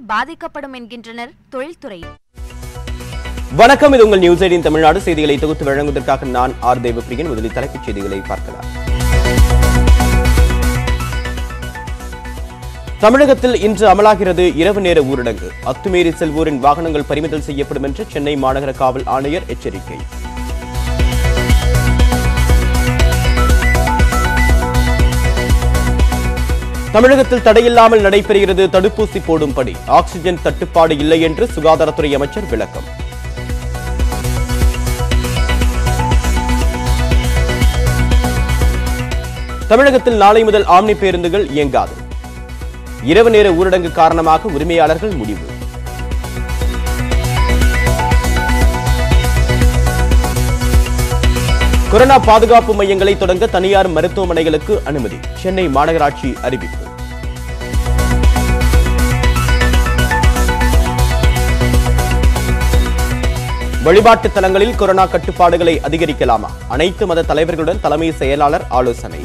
பாதிக்கப்படும் என்கின்றனர் தொழில்துறை வணக்கம் இது உங்கள் நியூஸ் எயிட்டின் தமிழ்நாடு செய்திகளை தொகுத்து வழங்குவதற்காக நான் ஆர் தேவப்பிரியன் முதலில் தலைப்புச் செய்திகளை பார்க்கலாம் தமிழகத்தில் இன்று அமலாகிறது இரவு நேர ஊரடங்கு அத்துமீறி செல்வோரின் வாகனங்கள் பறிமுதல் செய்யப்படும் என்று சென்னை மாநகர காவல் ஆணையர் எச்சரிக்கை தமிழகத்தில் தடையில்லாமல் நடைபெறுகிறது தடுப்பூசி போடும் பணி ஆக்ஸிஜன் தட்டுப்பாடு இல்லை என்று சுகாதாரத்துறை அமைச்சர் விளக்கம் தமிழகத்தில் நாளை முதல் ஆம்னி பேருந்துகள் இயங்காது இரவு நேர ஊரடங்கு காரணமாக உரிமையாளர்கள் முடிவு கொரோனா பாதுகாப்பு மையங்களை தொடங்க தனியார் மருத்துவமனைகளுக்கு அனுமதி சென்னை மாநகராட்சி அறிவிப்பு வழிபாட்டு தலங்களில் கொரோனா கட்டுப்பாடுகளை அதிகரிக்கலாமா அனைத்து மத தலைவர்களுடன் தலைமை செயலாளர் ஆலோசனை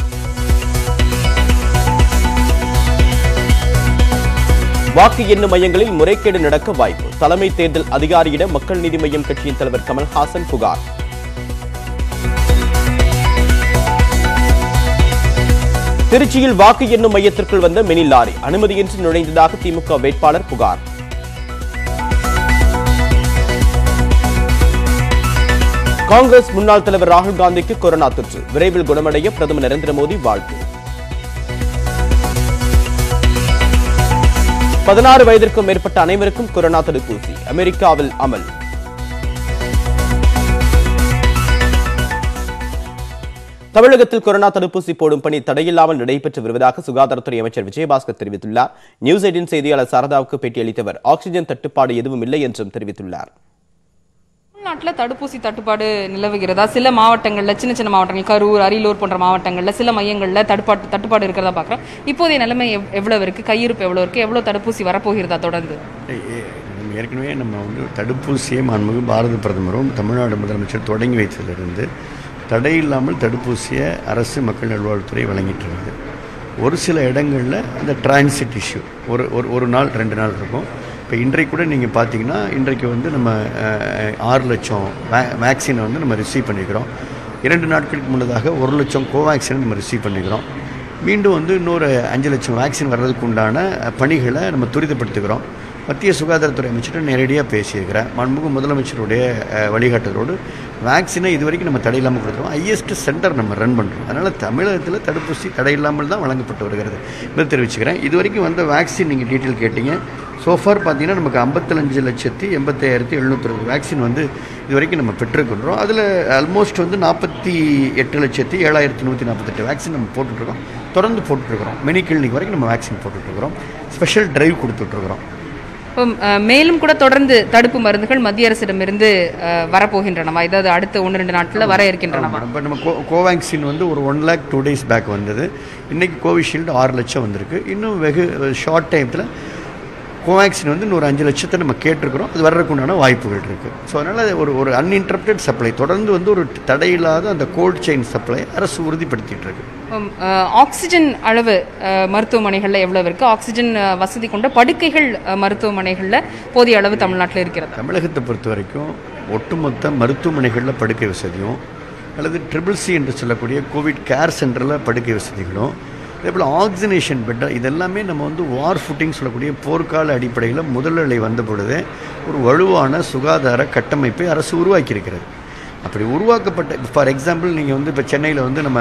வாக்கு எண்ணும் மையங்களில் முறைகேடு நடக்க வாய்ப்பு தலைமை தேர்தல் அதிகாரியிடம் மக்கள் நீதி மய்யம் கட்சியின் தலைவர் கமல்ஹாசன் புகார் திருச்சியில் வாக்கு எண்ணும் மையத்திற்குள் வந்த மினி லாரி அனுமதியின்றி நுழைந்ததாக திமுக வேட்பாளர் புகார் காங்கிரஸ் முன்னாள் தலைவர் ராகுல் காந்திக்கு கொரோனா தொற்று விரைவில் குணமடைய பிரதமர் நரேந்திர மோடி வாழ்த்து பதினாறு வயதிற்கும் மேற்பட்ட அனைவருக்கும் கொரோனா தடுப்பூசி அமெரிக்காவில் அமல் தமிழகத்தில் கொரோனா தடுப்பூசி போடும் பணி தடையில்லாமல் நடைபெற்று வருவதாக சுகாதாரத்துறை அமைச்சர் விஜயபாஸ்கர் தெரிவித்துள்ளார் நியூஸ் எயிட்டின் செய்தியாளர் சாரதாவுக்கு பேட்டியளித்தவர் ஆக்ஸிஜன் தட்டுப்பாடு எதுவும் இல்லை என்றும் தெரிவித்துள்ளார் தமிழ்நாட்டில் தடுப்பூசி தட்டுப்பாடு நிலவுகிறதா சில மாவட்டங்களில் சின்ன சின்ன மாவட்டங்கள் கரூர் அரியலூர் போன்ற மாவட்டங்களில் சில மையங்களில் தடுப்பாட்டு தட்டுப்பாடு இருக்கிறதா பார்க்குறோம் இப்போதைய நிலைமை எவ் எவ்வளவு இருக்குது கையிருப்பு எவ்வளோ இருக்குது எவ்வளோ தடுப்பூசி வரப்போகிறதா தொடர்ந்து ஏ- ஏ- நம்ம ஏற்கனவே நம்ம வந்து தடுப்பூசியை மாண்புமிகு பாரத பிரதமரும் தமிழ்நாடு முதலமைச்சர் தொடங்கி வைத்ததிலிருந்து தடை இல்லாமல் தடுப்பூசியை அரசு மக்கள் நல்வாழ்வுத்துறை வழங்கிட்டு இருக்குது ஒரு சில இடங்களில் அந்த டிரான்சிட் இஷ்யூ ஒரு ஒரு ஒரு நாள் ரெண்டு நாள் இருக்கும் இப்போ இன்றைக்கு கூட நீங்கள் பார்த்தீங்கன்னா இன்றைக்கு வந்து நம்ம அஹ், ஆறு லட்சம் வே வேக்சினை வந்து நம்ம ரிசீவ் பண்ணிக்கிறோம் இரண்டு நாட்களுக்கு முன்னதாக ஒரு லட்சம் கோவேக்சினை நம்ம ரிசீவ் பண்ணிக்கிறோம் மீண்டும் வந்து இன்னொரு அஞ்சு லட்சம் வேக்சின் வர்றதுக்கு உண்டான அஹ், பணிகளை நம்ம துரிதப்படுத்துகிறோம் மத்திய சுகாதாரத்துறை அமைச்சர்கிட்ட நேரடியாக பேசியிருக்கிறேன் மாண்புமிகு முதலமைச்சருடைய அஹ், வழிகாட்டுதலோடு வேக்சினை இது வரைக்கும் நம்ம தடையில்லாமல் கொடுத்துருவோம் ஹையஸ்ட் சென்டர் நம்ம ரன் பண்ணுறோம் அதனால் தமிழகத்தில் தடுப்பூசி தடையில்லாமல் தான் வழங்கப்பட்டு வருகிறது இது தெரிவிச்சுக்கிறேன் இது வரைக்கும் வந்த வேக்சின் நீங்கள் டீட்டெயில் கேட்டீங்க சோஃபார் பார்த்தீங்கன்னா நமக்கு ஐம்பத்தஞ்சு லட்சத்தி எண்பத்தாயிரத்தி எழுநூற்றி வேக்சின் வந்து இது வரைக்கும் நம்ம பெற்றுக்கொண்டோம் அதில் ஆல்மோஸ்ட் வந்து நாற்பத்தி எட்டு லட்சத்தி ஏழாயிரத்தி நூற்றி நாற்பத்தெட்டு வேக்சின் நம்ம போட்டுட்ருக்கோம் தொடர்ந்து போட்டுட்ருக்கிறோம் மெனி கிளினிக் வரைக்கும் நம்ம வேக்சின் போட்டுட்ருக்கிறோம் ஸ்பெஷல் டிரைவ் கொடுத்துட்ருக்குறோம் இப்போ அஹ், மேலும் கூட தொடர்ந்து தடுப்பு மருந்துகள் மத்திய அரசிடமிருந்து அஹ், வரப்போகின்றனவா இதாவது அடுத்த ஒன்று ரெண்டு நாட்களில் வர இருக்கின்றனவா இப்போ நம்ம கோ கோவேக்சின் வந்து ஒரு one lakh two days back வந்தது இன்றைக்கி கோவிஷீல்டு ஆறு லட்சம் வந்திருக்கு இன்னும் வெகு ஷார்ட் டைத்தில் கோவேக்சின் வந்து இன்னொரு அஞ்சு லட்சத்தை நம்ம கேட்டிருக்கிறோம் அது வர்றதுக்கு உண்டான வாய்ப்புகள் இருக்குது ஸோ அதனால் ஒரு ஒரு அன்இன்டரப்டட் சப்ளை தொடர்ந்து வந்து ஒரு தடையில்லாத அந்த கோல்ட் செயின் சப்ளை அரசு உறுதிப்படுத்திட்டு இருக்கு இப்போ, அஹ், ஆக்சிஜன் அளவு அஹ், மருத்துவமனைகளில் எவ்வளவு இருக்குது ஆக்சிஜன் அஹ், வசதி கொண்ட படுக்கைகள் அஹ், மருத்துவமனைகளில் போதிய அளவு தமிழ்நாட்டில் இருக்கிறதா தமிழகத்தை பொறுத்த வரைக்கும் ஒட்டுமொத்த மருத்துவமனைகளில் படுக்கை வசதியும் அல்லது ட்ரிபிள் சி என்று சொல்லக்கூடிய கோவிட் கேர் சென்டரில் படுக்கை வசதிகளும் அதே போல் ஆக்சினேஷன் பெட் இதெல்லாமே நம்ம வந்து வார் ஃபுட்டிங் சொல்லக்கூடிய போர்க்கால அடிப்படையில் முதல் நிலை வந்த பொழுதே ஒரு வலுவான சுகாதார கட்டமைப்பை அரசு உருவாக்கியிருக்கிறது அப்படி உருவாக்கப்பட்ட ஃபார் எக்ஸாம்பிள் நீங்கள் வந்து இப்போ சென்னையில் வந்து நம்ம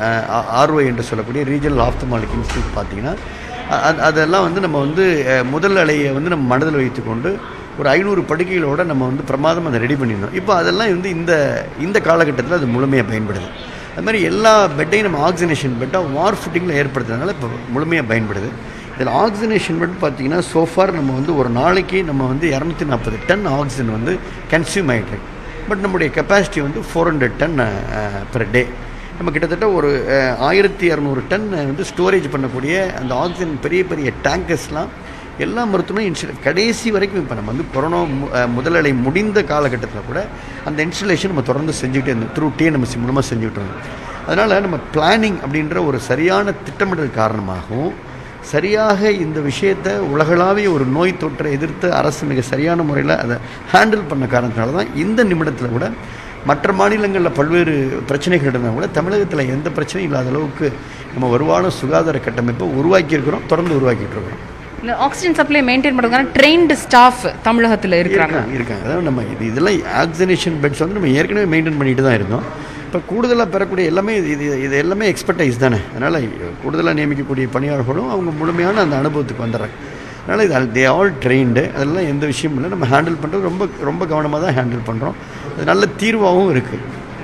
ஆர்ஓ என்று சொல்லக்கூடிய ரீஜனல் ஆப்தமாலிக் இன்ஸ்டியூட் பார்த்தீங்கன்னா அ- அது- அதெல்லாம் வந்து நம்ம வந்து அஹ், முதல் அலையை வந்து நம்ம மனதில் வைத்துக்கொண்டு ஒரு ஐநூறு படுக்கைகளோட நம்ம வந்து பிரமாதம் அதை ரெடி பண்ணியிருந்தோம் இப்போ அதெல்லாம் வந்து இந்த இந்த காலகட்டத்தில் அது முழுமையாக பயன்படுது அது மாதிரி எல்லா பெட்டையும் நம்ம ஆக்சினேஷன் பெட்டாக வார் ஃபுட்டிங்கில் ஏற்படுத்துறதுனால இப்போ முழுமையாக பயன்படுது இதில் ஆக்சினேஷன் பெட் பார்த்தீங்கன்னா சோஃபார் நம்ம வந்து ஒரு நாளைக்கு நம்ம வந்து இரநூத்தி நாற்பது டன் ஆக்சிஜன் வந்து கன்சியூம் ஆகிட்டு இருக்கு பட் நம்முடைய கெப்பாசிட்டி வந்து four hundred ton per day நம்ம கிட்டத்தட்ட ஒரு அஹ், ஆயிரத்தி இரநூறு டன் வந்து ஸ்டோரேஜ் பண்ணக்கூடிய அந்த ஆக்சிஜன் பெரிய பெரிய டேங்கர்ஸ்லாம் எல்லா மருத்துவமனையும் இன்ஸ்டல் கடைசி வரைக்கும் இப்போ நம்ம வந்து கொரோனா மு- அஹ், முதலலை முடிந்த காலகட்டத்தில் கூட அந்த இன்ஸ்டலேஷன் நம்ம தொடர்ந்து செஞ்சுக்கிட்டே இருந்தோம் த்ரூ டிஎன்எம்சி மூலமாக செஞ்சுக்கிட்டு இருந்தோம் அதனால் நம்ம பிளானிங் அப்படின்ற ஒரு சரியான திட்டமிடல் காரணமாகவும் சரியாக இந்த விஷயத்தை உலகளாவிய ஒரு நோய் தொற்றை எதிர்த்து அரசு மிக சரியான முறையில் அதை ஹேண்டில் பண்ண காரணத்தினால தான் இந்த நிமிடத்தில் கூட மற்ற மாநிலங்களில் பல்வேறு பிரச்சனைகள் இருந்தால் கூட தமிழகத்தில் எந்த பிரச்சனையும் இல்லாத அளவுக்கு நம்ம வருவான சுகாதார கட்டமைப்பை உருவாக்கியிருக்கிறோம் தொடர்ந்து உருவாக்கிட்டு இருக்கிறோம் இந்த ஆக்சிஜன் சப்ளை மெயின்டைன் பண்ணுறதுக்கான ட்ரெயின்டு ஸ்டாஃப் தமிழகத்தில் இருக்கிறாங்க இருக்காங்க இருக்காங்க அதாவது நம்ம இது இதெல்லாம் ஆக்சிஜனேஷன் பெட்ஸ் வந்து நம்ம ஏற்கனவே மெயின்டைன் பண்ணிட்டு தான் இருந்தோம் இப்போ கூடுதலாக பெறக்கூடிய எல்லாமே இது இது- இது எல்லாமே எக்ஸ்பர்டைஸ் தானே அதனால் கூடுதலாக நியமிக்கக்கூடிய பணியாளர்களும் அவங்க முழுமையான அந்த அனுபவத்துக்கு வந்துடுறாங்க அதனால் இது தே ஆல் ட்ரெயின்டு அதெல்லாம் எந்த விஷயமும் இல்லை நம்ம ஹேண்டில் பண்ணுறது ரொம்ப ரொம்ப கவனமாக தான் ஹேண்டில் பண்ணுறோம் அது நல்ல தீர்வாகவும் இருக்குது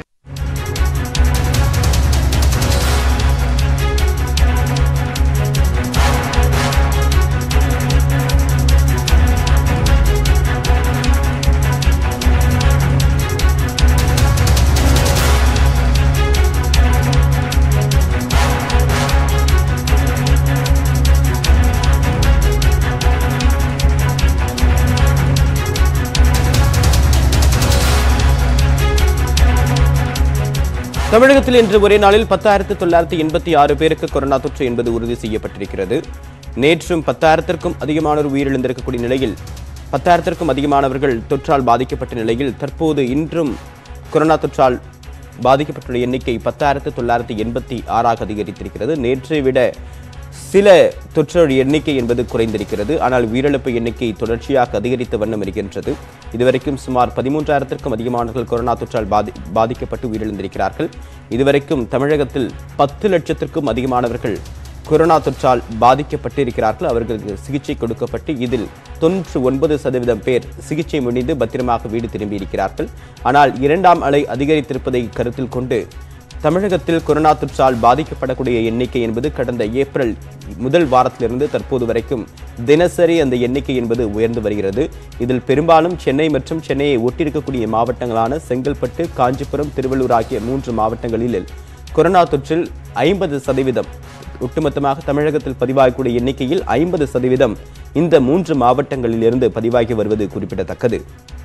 தமிழகத்தில் இன்று ஒரே நாளில் பத்தாயிரத்து தொள்ளாயிரத்தி எண்பத்தி ஆறு பேருக்கு கொரோனா தொற்று என்பது உறுதி செய்யப்பட்டிருக்கிறது நேற்றும் பத்தாயிரத்திற்கும் அதிகமானோர் உயிரிழந்திருக்கக்கூடிய நிலையில் பத்தாயிரத்திற்கும் அதிகமானவர்கள் தொற்றால் பாதிக்கப்பட்ட நிலையில் தற்போது இன்றும் கொரோனா தொற்றால் பாதிக்கப்பட்டுள்ள எண்ணிக்கை பத்தாயிரத்து தொள்ளாயிரத்தி எண்பத்தி ஆறாக அதிகரித்திருக்கிறது நேற்றை விட சில தொற்று எண்ணிக்கை என்பது குறைந்திருக்கிறது ஆனால் உயிரிழப்பு எண்ணிக்கை தொடர்ச்சியாக அதிகரித்த வண்ணம் இருக்கின்றது இதுவரைக்கும் சுமார் பதிமூன்றாயிரத்திற்கும் அதிகமானவர்கள் கொரோனா தொற்றால் பாதி பாதிக்கப்பட்டு உயிரிழந்திருக்கிறார்கள் இதுவரைக்கும் தமிழகத்தில் பத்து லட்சத்திற்கும் அதிகமானவர்கள் கொரோனா தொற்றால் பாதிக்கப்பட்டிருக்கிறார்கள் அவர்களுக்கு சிகிச்சை கொடுக்கப்பட்டு இதில் தொன்னூற்று ஒன்பது சதவீதம் பேர் சிகிச்சை முடிந்து பத்திரமாக வீடு திரும்பியிருக்கிறார்கள் ஆனால் இரண்டாம் அலை அதிகரித்திருப்பதை கருத்தில் கொண்டு தமிழகத்தில் கொரோனா தொற்றால் பாதிக்கப்படக்கூடிய எண்ணிக்கை என்பது கடந்த ஏப்ரல் முதல் வாரத்திலிருந்து தற்போது வரைக்கும் தினசரி அந்த எண்ணிக்கை என்பது உயர்ந்து வருகிறது இதில் பெரும்பாலும் சென்னை மற்றும் சென்னையை ஒட்டியிருக்கக்கூடிய மாவட்டங்களான செங்கல்பட்டு காஞ்சிபுரம் திருவள்ளூர் ஆகிய மூன்று மாவட்டங்களில் கொரோனா தொற்றில் ஐம்பது சதவீதம் ஒட்டுமொத்தமாக தமிழகத்தில் பதிவாகக்கூடிய எண்ணிக்கையில் ஐம்பது சதவீதம் இந்த மூன்று மாவட்டங்களிலிருந்து பதிவாகி வருவது குறிப்பிடத்தக்கது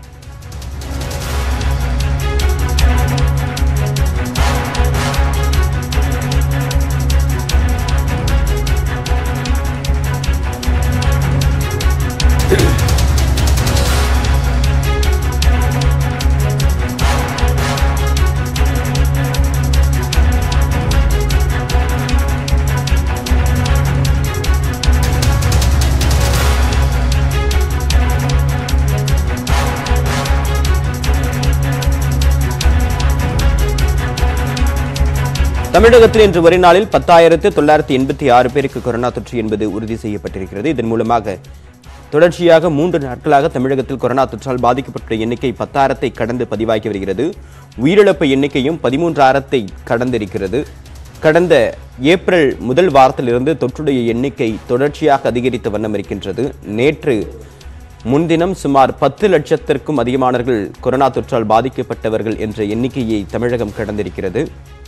தமிழகத்தில் இன்று ஒரே நாளில் பத்தாயிரத்து தொள்ளாயிரத்தி எண்பத்தி ஆறு பேருக்கு கொரோனா தொற்று என்பது உறுதி செய்யப்பட்டிருக்கிறது இதன் மூலமாக தொடர்ச்சியாக மூன்று நாட்களாக தமிழகத்தில் கொரோனா தொற்றால் பாதிக்கப்பட்ட எண்ணிக்கை பத்தாயிரத்தை கடந்து பதிவாகி வருகிறது உயிரிழப்பு எண்ணிக்கையும் பதிமூன்றாயிரத்தை கடந்திருக்கிறது கடந்த ஏப்ரல் முதல் வாரத்திலிருந்து தொற்றுடைய எண்ணிக்கை தொடர்ச்சியாக அதிகரித்த வண்ணம் இருக்கின்றது நேற்று முன்தினம் சுமார் பத்து லட்சத்திற்கும் அதிகமானவர்கள் கொரோனா தொற்றால் பாதிக்கப்பட்டவர்கள் என்ற எண்ணிக்கையை தமிழகம் கடந்திருக்கிறது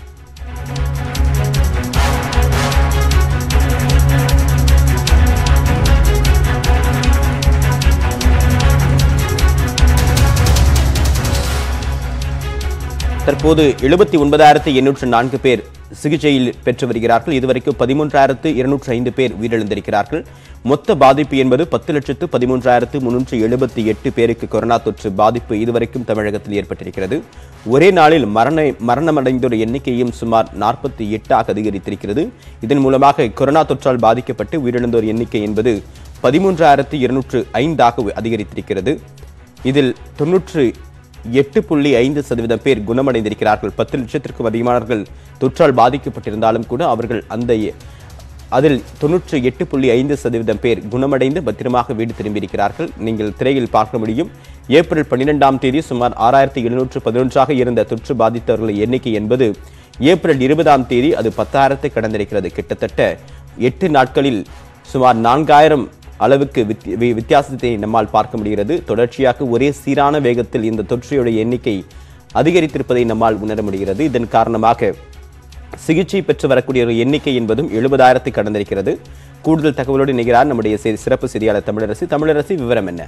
தற்போது எழுபத்தி ஒன்பதாயிரத்து எண்ணூற்று நான்கு பேர் சிகிச்சையில் பெற்று வருகிறார்கள் இதுவரைக்கும் பதிமூன்றாயிரத்து இருநூற்று ஐந்து பேர் உயிரிழந்திருக்கிறார்கள் மொத்த பாதிப்பு என்பது பத்து லட்சத்து பதிமூன்றாயிரத்து முன்னூற்று எழுபத்தி எட்டு பேருக்கு கொரோனா தொற்று பாதிப்பு இதுவரைக்கும் தமிழகத்தில் ஏற்பட்டிருக்கிறது ஒரே நாளில் மரண மரணமடைந்தோர் எண்ணிக்கையும் சுமார் நாற்பத்தி எட்டாக அதிகரித்திருக்கிறது இதன் மூலமாக கொரோனா தொற்றால் பாதிக்கப்பட்டு உயிரிழந்தோர் எண்ணிக்கை என்பது பதிமூன்றாயிரத்து இருநூற்று ஐந்தாக அதிகரித்திருக்கிறது இதில் தொன்னூற்று எட்டு புள்ளி ஐந்து சதவீதம் பேர் குணமடைந்திருக்கிறார்கள் பத்து லட்சத்திற்கும் அதிகமானவர்கள் தொற்றால் பாதிக்கப்பட்டிருந்தாலும் கூட அவர்கள் அந்த அதில் தொன்னூற்று எட்டு புள்ளி ஐந்து சதவீதம் பேர் குணமடைந்து பத்திரமாக வீடு திரும்பியிருக்கிறார்கள் நீங்கள் திரையில் பார்க்க முடியும் ஏப்ரல் பன்னிரெண்டாம் தேதி சுமார் ஆறாயிரத்தி எழுநூற்று பதினொன்றாக இருந்த தொற்று பாதித்தவர்கள் எண்ணிக்கை என்பது ஏப்ரல் இருபதாம் தேதி அது பத்தாயிரத்தை கடந்திருக்கிறது கிட்டத்தட்ட எட்டு நாட்களில் சுமார் நான்காயிரம் அளவுக்கு வித்தி- வி- வித்தியாசத்தை நம்மால் பார்க்க முடிகிறது தொடர்ச்சியாக ஒரே சீரான வேகத்தில் இந்த தொற்றையுடைய எண்ணிக்கை அதிகரித்திருப்பதை நம்மால் உணர முடிகிறது இதன் காரணமாக சிகிச்சை பெற்று வரக்கூடிய ஒரு எண்ணிக்கை என்பதும் எழுபதாயிரத்தை கடந்திருக்கிறது கூடுதல் தகவலோடு இணைகிறார் நம்முடைய செய்தி- சிறப்பு செய்தியாளர் தமிழரசி தமிழரசி விவரம் என்ன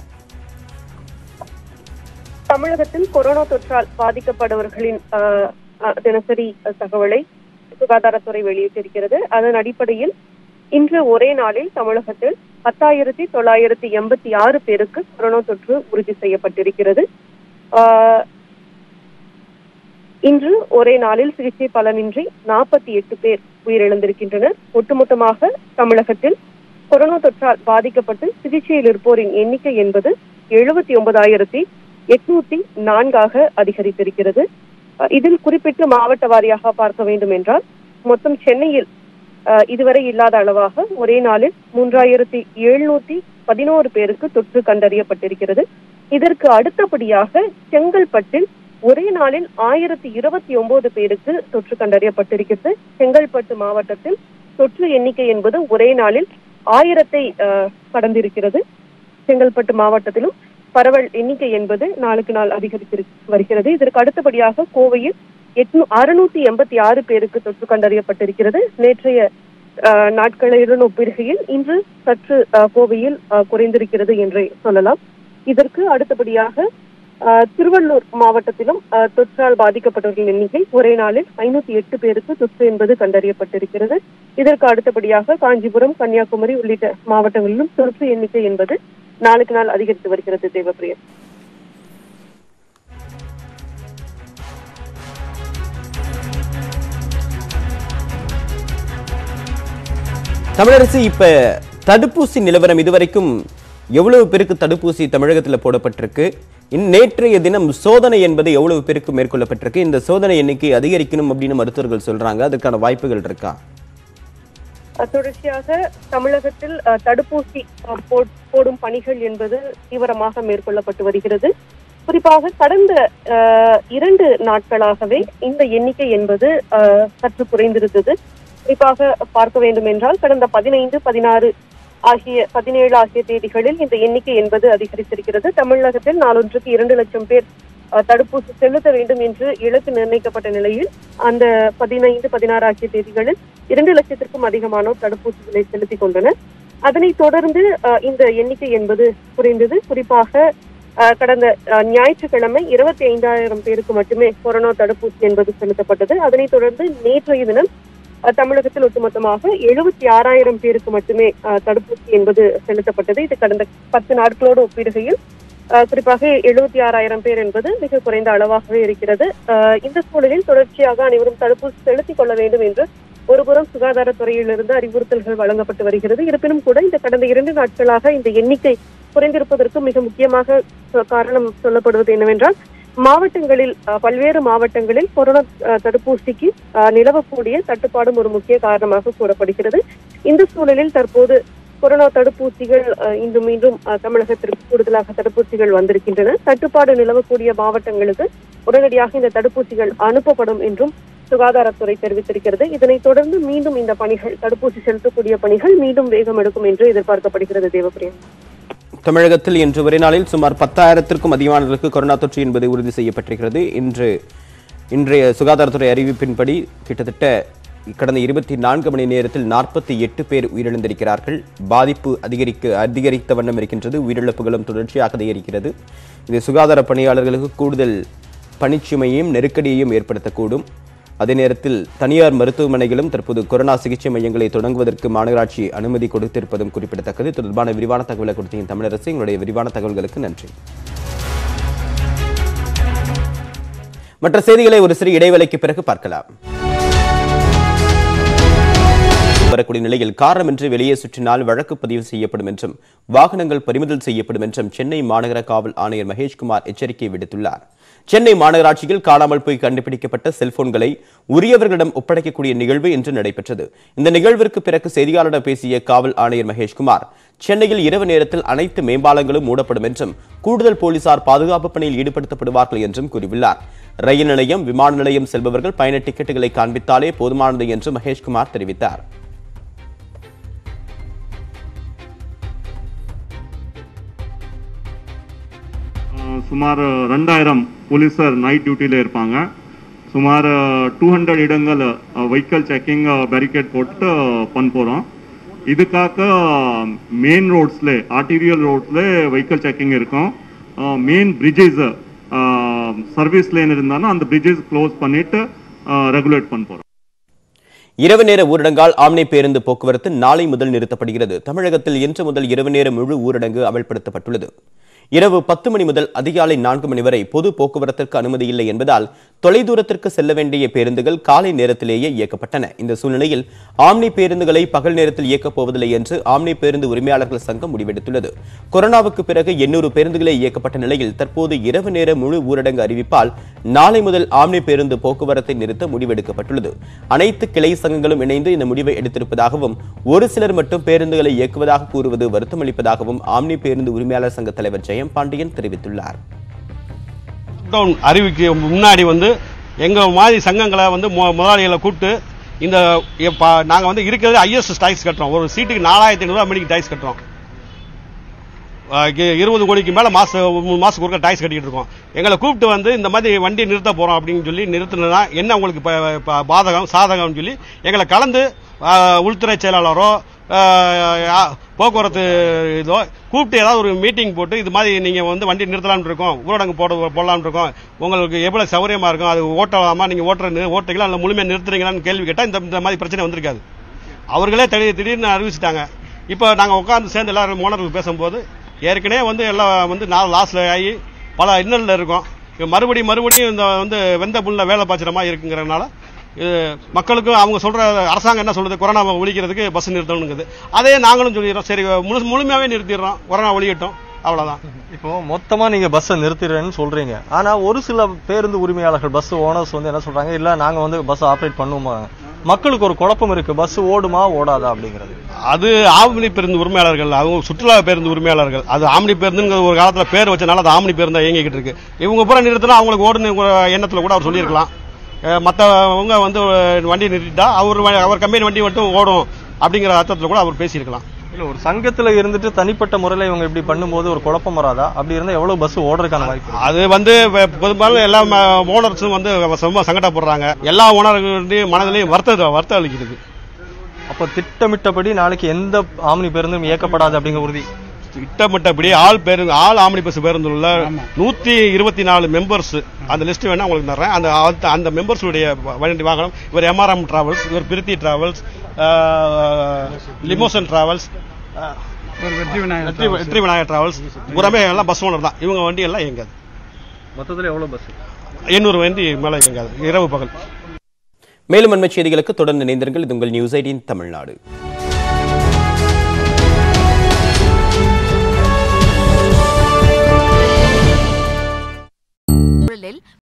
தமிழகத்தில் கொரோனா தொற்றால் பாதிக்கப்படுபவர்களின் அஹ், அஹ், தினசரி தகவலை சுகாதாரத்துறை வெளியிட்டிருக்கிறது அதன் அடிப்படையில் இன்று ஒரே நாளில் தமிழகத்தில் பத்தாயிரத்தி தொள்ளாயிரத்தி எண்பத்தி ஆறு பேருக்கு கொரோனா தொற்று உறுதி செய்யப்பட்டிருக்கிறது ஆஹ், இன்று ஒரே நாளில் சிகிச்சை பலனின்றி நாற்பத்தி எட்டு பேர் உயிரிழந்திருக்கின்றனர் ஒட்டுமொத்தமாக தமிழகத்தில் கொரோனா தொற்றால் பாதிக்கப்பட்டு சிகிச்சையில் இருப்போரின் எண்ணிக்கை என்பது எழுபத்தி ஒன்பதாயிரத்தி எட்நூத்தி நான்காக அதிகரித்திருக்கிறது அஹ் இதில் குறிப்பிட்டு மாவட்ட வாரியாக பார்க்க வேண்டும் என்றால் மொத்தம் சென்னையில் அஹ், இதுவரை இல்லாத அளவாக ஒரே நாளில் மூன்றாயிரத்தி எழுநூத்தி பதினோரு பேருக்கு தொற்று கண்டறியப்பட்டிருக்கிறது இதற்கு அடுத்தபடியாக செங்கல்பட்டில் ஒரே நாளில் ஆயிரத்தி இருபத்தி ஒன்பது பேருக்கு தொற்று கண்டறியப்பட்டிருக்கிறது செங்கல்பட்டு மாவட்டத்தில் தொற்று எண்ணிக்கை என்பது ஒரே நாளில் ஆயிரத்தை அஹ், கடந்திருக்கிறது செங்கல்பட்டு மாவட்டத்திலும் பரவல் எண்ணிக்கை என்பது நாளுக்கு நாள் அதிகரித்து வருகிறது இதற்கு அடுத்தபடியாக கோவையில் எட்நூ அறுநூத்தி எண்பத்தி ஆறு பேருக்கு தொற்று கண்டறியப்பட்டிருக்கிறது நேற்றைய அஹ், நாட்களுடன் ஒப்பிடுகையில் இன்று சற்று அஹ், கோவையில் அஹ், குறைந்திருக்கிறது என்றே சொல்லலாம் இதற்கு அடுத்தபடியாக அஹ், திருவள்ளூர் மாவட்டத்திலும் அஹ், தொற்றால் பாதிக்கப்பட்டவர்களின் எண்ணிக்கை ஒரே நாளில் ஐநூத்தி எட்டு பேருக்கு தொற்று என்பது கண்டறியப்பட்டிருக்கிறது இதற்கு அடுத்தபடியாக காஞ்சிபுரம் கன்னியாகுமரி உள்ளிட்ட மாவட்டங்களிலும் தொற்று எண்ணிக்கை என்பது நாளுக்கு நாள் அதிகரித்து வருகிறது தேவப்பிரியன் தமிழரசு இப்ப தடுப்பூசி நிலவரம் இதுவரைக்கும் எவ்வளவு பேருக்கு தடுப்பூசி தமிழகத்துல போடப்பட்டிருக்கு இன் நேற்றைய தினம் சோதனை என்பது எவ்வளவு பேருக்கு மேற்கொள்ளப்பட்டிருக்கு இந்த சோதனை எண்ணிக்கை அதிகரிக்கணும் அப்படின்னு மருத்துவர்கள் சொல்றாங்க அதுக்கான வாய்ப்புகள் இருக்கா அஹ் தொடர்ச்சியாக தமிழகத்தில் அஹ், தடுப்பூசி அஹ், போ- போடும் பணிகள் என்பது தீவிரமாக மேற்கொள்ளப்பட்டு வருகிறது குறிப்பாக கடந்த அஹ், இரண்டு நாட்களாகவே இந்த எண்ணிக்கை என்பது அஹ், சற்று குறைந்திருந்தது குறிப்பாக பார்க்க வேண்டும் என்றால் கடந்த பதினைந்து பதினாறு ஆகிய பதினேழு ஆகிய தேதிகளில் இந்த எண்ணிக்கை என்பது அதிகரித்திருக்கிறது தமிழகத்தில் நாளொன்றுக்கு இரண்டு லட்சம் பேர் அஹ், தடுப்பூசி செலுத்த வேண்டும் என்று இலக்கு நிர்ணயிக்கப்பட்ட நிலையில் அந்த பதினைந்து பதினாறு ஆகிய தேதிகளில் இரண்டு லட்சத்திற்கும் அதிகமானோர் தடுப்பூசிகளை செலுத்திக் கொண்டனர் அதனைத் தொடர்ந்து அஹ், இந்த எண்ணிக்கை என்பது குறைந்தது குறிப்பாக அஹ், கடந்த அஹ், ஞாயிற்றுக்கிழமை இருபத்தி ஐந்தாயிரம் பேருக்கு மட்டுமே கொரோனா தடுப்பூசி என்பது செலுத்தப்பட்டது அதனைத் தொடர்ந்து நேற்றைய தினம் அஹ், தமிழகத்தில் ஒட்டுமொத்தமாக எழுபத்தி ஆறாயிரம் பேருக்கு மட்டுமே அஹ், தடுப்பூசி என்பது செலுத்தப்பட்டது இது கடந்த பத்து நாட்களோடு ஒப்பிடுகையில் அஹ், குறிப்பாக எழுபத்தி ஆறாயிரம் பேர் என்பது மிக குறைந்த அளவாகவே இருக்கிறது அஹ், இந்த சூழலில் தொடர்ச்சியாக அனைவரும் தடுப்பூசி செலுத்திக் கொள்ள வேண்டும் என்று ஒருபுறம் சுகாதாரத்துறையிலிருந்து அறிவுறுத்தல்கள் வழங்கப்பட்டு வருகிறது இருப்பினும் கூட இந்த கடந்த இரண்டு நாட்களாக இந்த எண்ணிக்கை குறைந்திருப்பதற்கு மிக முக்கியமாக சொ- காரணம் சொல்லப்படுவது என்னவென்றால் மாவட்டங்களில் அஹ், பல்வேறு மாவட்டங்களில் கொரோனா அஹ், தடுப்பூசிக்கு அஹ், நிலவக்கூடிய தட்டுப்பாடும் ஒரு முக்கிய காரணமாக கூறப்படுகிறது இந்த சூழலில் தற்போது கொரோனா தடுப்பூசிகள் அஹ், இன்று மீண்டும் அஹ், தமிழகத்திற்கு கூடுதலாக தடுப்பூசிகள் வந்திருக்கின்றன தட்டுப்பாடு நிலவக்கூடிய மாவட்டங்களுக்கு உடனடியாக இந்த தடுப்பூசிகள் அனுப்பப்படும் என்றும் சுகாதாரத்துறை தெரிவித்திருக்கிறது இதனைத் தொடர்ந்து மீண்டும் இந்த பணிகள் தடுப்பூசி செலுத்தக்கூடிய பணிகள் மீண்டும் வேகம் எடுக்கும் என்று எதிர்பார்க்கப்படுகிறது தேவப்பிரியன் தமிழகத்தில் இன்று ஒரே நாளில் சுமார் பத்தாயிரத்திற்கும் அதிகமானவர்களுக்கு கொரோனா தொற்று என்பது உறுதி செய்யப்பட்டிருக்கிறது இன்று இன்றைய சுகாதாரத்துறை அறிவிப்பின்படி கிட்டத்தட்ட கடந்த இருபத்தி நான்கு மணி நேரத்தில் நாற்பத்தி எட்டு பேர் உயிரிழந்திருக்கிறார்கள் பாதிப்பு அதிகரிக்க அதிகரித்த வண்ணம் இருக்கின்றது உயிரிழப்புகளும் தொடர்ச்சியாக அதிகரிக்கிறது இது சுகாதார பணியாளர்களுக்கு கூடுதல் பணிச்சுமையையும் நெருக்கடியையும் ஏற்படுத்தக்கூடும் அதே நேரத்தில் தனியார் மருத்துவமனைகளும் தற்போது கொரோனா சிகிச்சை மையங்களை தொடங்குவதற்கு மாநகராட்சி அனுமதி கொடுத்திருப்பதும் குறிப்பிடத்தக்கது இது தொடர்பான விரிவான தகவலை கொடுத்தீங்க தமிழரசு எங்களுடைய விரிவான தகவல்களுக்கு நன்றி மற்ற செய்திகளை ஒரு சிறு இடைவேளைக்கு பிறகு பார்க்கலாம் வரக்கூடிய நிலையில் காரணமின்றி வெளியே சுற்றினால் வழக்கு பதிவு செய்யப்படும் என்றும் வாகனங்கள் பறிமுதல் செய்யப்படும் என்றும் சென்னை மாநகர காவல் ஆணையர் மகேஷ்குமார் எச்சரிக்கை விடுத்துள்ளார் சென்னை மாநகராட்சியில் காணாமல் போய் கண்டுபிடிக்கப்பட்ட செல்போன்களை உரியவர்களிடம் ஒப்படைக்கக்கூடிய நிகழ்வு இன்று நடைபெற்றது இந்த நிகழ்விற்கு பிறகு செய்தியாளரிடம் பேசிய காவல் ஆணையர் மகேஷ்குமார் சென்னையில் இரவு நேரத்தில் அனைத்து மேம்பாலங்களும் மூடப்படும் என்றும் கூடுதல் போலீசார் பாதுகாப்பு பணியில் ஈடுபடுத்தப்படுவார்கள் என்றும் கூறியுள்ளார் ரயில் நிலையம் விமான நிலையம் செல்பவர்கள் பயண டிக்கெட்டுகளை காண்பித்தாலே போதுமானது என்று மகேஷ்குமார் தெரிவித்தார் சுமார் ரெண்டாயிரம் போலீஸர் நைட் டியூட்டியில் இருப்பாங்க சுமார் டூ ஹண்ட்ரட் இடங்கள் வெஹிக்கல் செக்கிங் பேரிகேட் போட்டு பண்ண போகிறோம் இதுக்காக மெயின் ரோட்ஸில் ஆர்டீரியல் ரோட்ஸில் வெஹிக்கல் செக்கிங் இருக்கும் மெயின் பிரிட்ஜஸ் சர்வீஸ் லேன் இருந்தாலும் அந்த பிரிட்ஜஸ் க்ளோஸ் பண்ணிட்டு ரெகுலேட் பண்ண போகிறோம் இரவு நேர ஊரடங்கால் ஆம்னி பேருந்து போக்குவரத்து நாளை முதல் நிறுத்தப்படுகிறது தமிழகத்தில் இன்று முதல் இரவு நேர முழு ஊரடங்கு அமல்படுத்தப்பட்டுள்ளது இரவு பத்து மணி முதல் அதிகாலை நான்கு மணி வரை பொது போக்குவரத்திற்கு அனுமதி இல்லை என்பதால் தொலைதூரத்திற்கு செல்ல வேண்டிய பேருந்துகள் காலை நேரத்திலேயே இயக்கப்பட்டன இந்த சூழ்நிலையில் ஆம்னி பேருந்துகளை பகல் நேரத்தில் இயக்கப் போவதில்லை என்று ஆம்னி பேருந்து உரிமையாளர்கள் சங்கம் முடிவெடுத்துள்ளது கொரோனாவுக்கு பிறகு எண்ணூறு பேருந்துகளே இயக்கப்பட்ட நிலையில் தற்போது இரவு நேர முழு ஊரடங்கு அறிவிப்பால் நாளை முதல் ஆம்னி பேருந்து போக்குவரத்தை நிறுத்த முடிவெடுக்கப்பட்டுள்ளது அனைத்து கிளை சங்கங்களும் இணைந்து இந்த முடிவை எடுத்திருப்பதாகவும் ஒரு சிலர் மட்டும் பேருந்துகளை இயக்குவதாக கூறுவது வருத்தமளிப்பதாகவும் ஆம்னி பேருந்து உரிமையாளர் சங்க தலைவர் ஜெயம் பாண்டியன் தெரிவித்துள்ளார் லாக்டவுன் அறிவிக்க முன்னாடி வந்து எங்கள் மாதிரி சங்கங்களை வந்து மு- முதலாளிகளை கூப்பிட்டு இந்த நாங்கள் வந்து இருக்கிறது ஐஎஸ் டாக்ஸ் கட்டுறோம் ஒரு சீட்டுக்கு நாலாயிரத்தி ஐநூறுரூவா மணிக்கு டாக்ஸ் கட்டுறோம் அஹ் இ- இருபது கோடிக்கு மேலே மாதம் மூணு மாதத்துக்கு ஒருக்கா டாக்ஸ் கட்டிக்கிட்டு இருக்கோம் எங்களை கூப்பிட்டு வந்து இந்த மாதிரி வண்டி நிறுத்த போகிறோம் அப்படின்னு சொல்லி நிறுத்தினா என்ன உங்களுக்கு ப- ப- பாதகம் சாதகம்னு சொல்லி எங்களை கலந்து அஹ், உள்துறை செயலாளரோ அஹ், யா- போக்குவரத்து இதோ கூப்பிட்டு ஏதாவது ஒரு மீட்டிங் போட்டு இது மாதிரி நீங்கள் வந்து வண்டி நிறுத்தலாம்னு இருக்கோம் ஊரடங்கு போட போடலாம்னு இருக்கோம் உங்களுக்கு எவ்வளோ சௌகரியமாக இருக்கும் அது ஓட்டலாமா நீங்கள் ஓட்டுற ஓட்டுறீங்களா இல்லை முழுமையாக நிறுத்துறீங்களான்னு கேள்வி கேட்டால் இந்த இந்த மாதிரி பிரச்சனை வந்திருக்காது அவர்களே திடீர் திடீர்னு அறிவிச்சிட்டாங்க இப்போ நாங்கள் உட்காந்து சேர்ந்து எல்லாரும் ஓனர்கள் பேசும்போது ஏற்கனவே வந்து எல்லாம் வந்து நாலு லாஸில் ஆகி பல இன்னலில் இருக்கோம் இப்போ மறுபடியும் மறுபடியும் இந்த வந்து வெந்த புல்ல வேலை பாய்ச்சுற மாதிரி இருக்குங்கிறனால இது மக்களுக்கும் அவங்க சொல்ற அரசாங்கம் என்ன சொல்லுது கொரோனாவை ஒழிக்கிறதுக்கு பஸ் நிறுத்தணுங்குது அதே நாங்களும் சொல்லிடுறோம் சரி முழு முழுமையாகவே நிறுத்திடுறோம் கொரோனா ஒழியட்டும் அவ்வளோதான் இப்போ மொத்தமா நீங்க பஸ்ஸை நிறுத்திடுறேன்னு சொல்றீங்க ஆனா ஒரு சில பேருந்து உரிமையாளர்கள் பஸ் ஓனர்ஸ் வந்து என்ன சொல்றாங்க இல்ல நாங்க வந்து பஸ் ஆப்ரேட் பண்ணுவோமா மக்களுக்கு ஒரு குழப்பம் இருக்கு பஸ் ஓடுமா ஓடாதா அப்படிங்கிறது அது ஆம்னி பேருந்து உரிமையாளர்கள் அவங்க சுற்றுலா பேருந்து உரிமையாளர்கள் அது ஆம்னி பேருந்துங்கிற ஒரு காலத்துல பேர் வச்சனால அது ஆம்னி பேருந்து இயங்கிக்கிட்டு இருக்கு இவங்க பூரா நிறுத்தினா அவங்களுக்கு ஓடுன எண்ணத்துல கூட அவர் சொல்லியிருக்கலாம் அஹ் மத்தவங்க வந்து வண்டி நிறுத்திட்டா அவர் வ- அவர் கம்பெனி வண்டி மட்டும் ஓடும் அப்படிங்கிற அர்த்தத்துல கூட அவர் பேசியிருக்கலாம் இல்ல ஒரு சங்கத்துல இருந்துட்டு தனிப்பட்ட முறையில இவங்க இப்படி பண்ணும்போது ஒரு குழப்பம் வராதா அப்படி இருந்தா எவ்வளவு பஸ் ஓடுறதுக்கான வாய்ப்பு இருக்கு? அது வந்து பெ- பெரும்பாலும் எல்லா ஓனர்ஸும் வந்து ரொம்ப சங்கடப்படுறாங்க எல்லா ஓனர்களுடைய மனதிலையும் வருத்தம் வருத்தம் அளிக்கிறது அப்ப திட்டமிட்டபடி நாளைக்கு எந்த ஆம்னி பேருந்தும் இயக்கப்படாது அப்படிங்கிற உறுதி திட்டமிட்டபடி ஆள் பேருந்து ஆள் ஆம்னி பஸ் பேருந்துல நூத்தி இருபத்தி நாலு மெம்பர்ஸ் அந்த லிஸ்ட் வேணா உங்களுக்கு தர்றேன் அந்த அந்த- அந்த மெம்பர்ஸுடைய வண்டி வாகனம் இவர் எம்ஆர்எம் டிராவல்ஸ் இவர் பிரித்தி டிராவல்ஸ் லிமோசன் டிராவல்ஸ் வெற்றி வெற்றி விநாயகர் டிராவல்ஸ் புறமே எல்லாம் பஸ் ஓனர் தான் இவங்க வண்டி எல்லாம் இயங்காது மொத்தத்துல எவ்வளவு பஸ் எண்ணூறு வண்டி மேல இயங்காது இரவு பகல் மேலும் அண்மைச் செய்திகளுக்கு தொடர்ந்து இணைந்திருங்கள் இது உங்கள் நியூஸ் எயிட்டின் தமிழ்நாடு சூழலில்